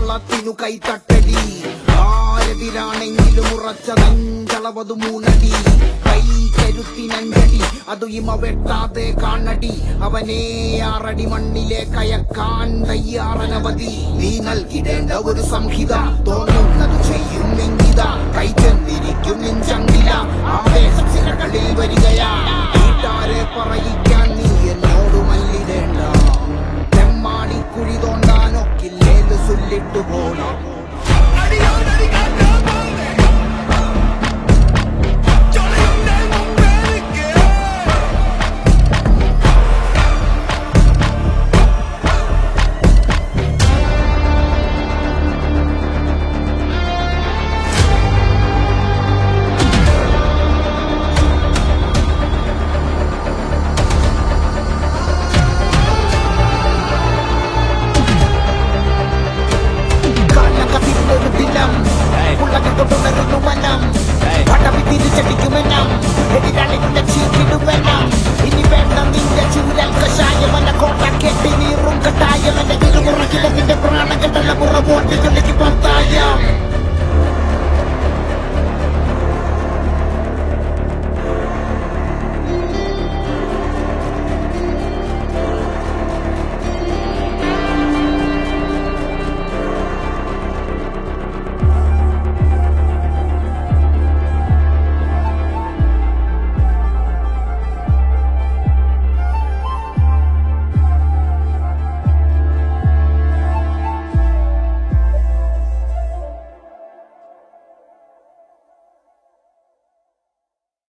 കേരളത്തിനു കൈത്തട്ടടി ആരെതിരാണെങ്കിലും ഉറച്ച നെഞ്ചളവതു മൂന്നടി കൈ കരുത്തിനഞ്ചടി അതു ഇമ വെട്ടാതെ കാണടി അവനെ ആറടി മണ്ണിലെ കയക്കാൻ തയ്യാറനവധി നീ നൽകിടേണ്ട ഒരു സംഹിത തോന്നുന്നത് ചെയ്യും നിന്നിത കൈ ചെന്നിരിക്കും നിഞ്ചങ്കില ആവേശം സിരകളിൽ വരികയാ വീട്ടാരെ പറയിക്കാൻ നീ എന്നോട് മല്ലിടേണ്ട തെമ്മാടിക്കുഴി തോണ്ടാനൊക്കില്ലേല് ചൊല്ലിട്ടു പോണം കാലകത്തിനൊരു ദിനം ഉള്ളകത്ത് തുടരുന്നു മനം പടവി തിരിച്ചടിക്കുമെന്നും എതിരാളികളുടെ ചീക്കിടുമെന്നും ഇനി വേണ്ട നിന്റെ ചൂരൽ കഷായമല്ല കോട്ട കെട്ടി നീറും കട്ടായം എന്റെ ഇരുമുറകിലെ നിന്റെ പ്രാണകെട്ടല പുറമോട്ടികളിലേക്ക് പത്തായം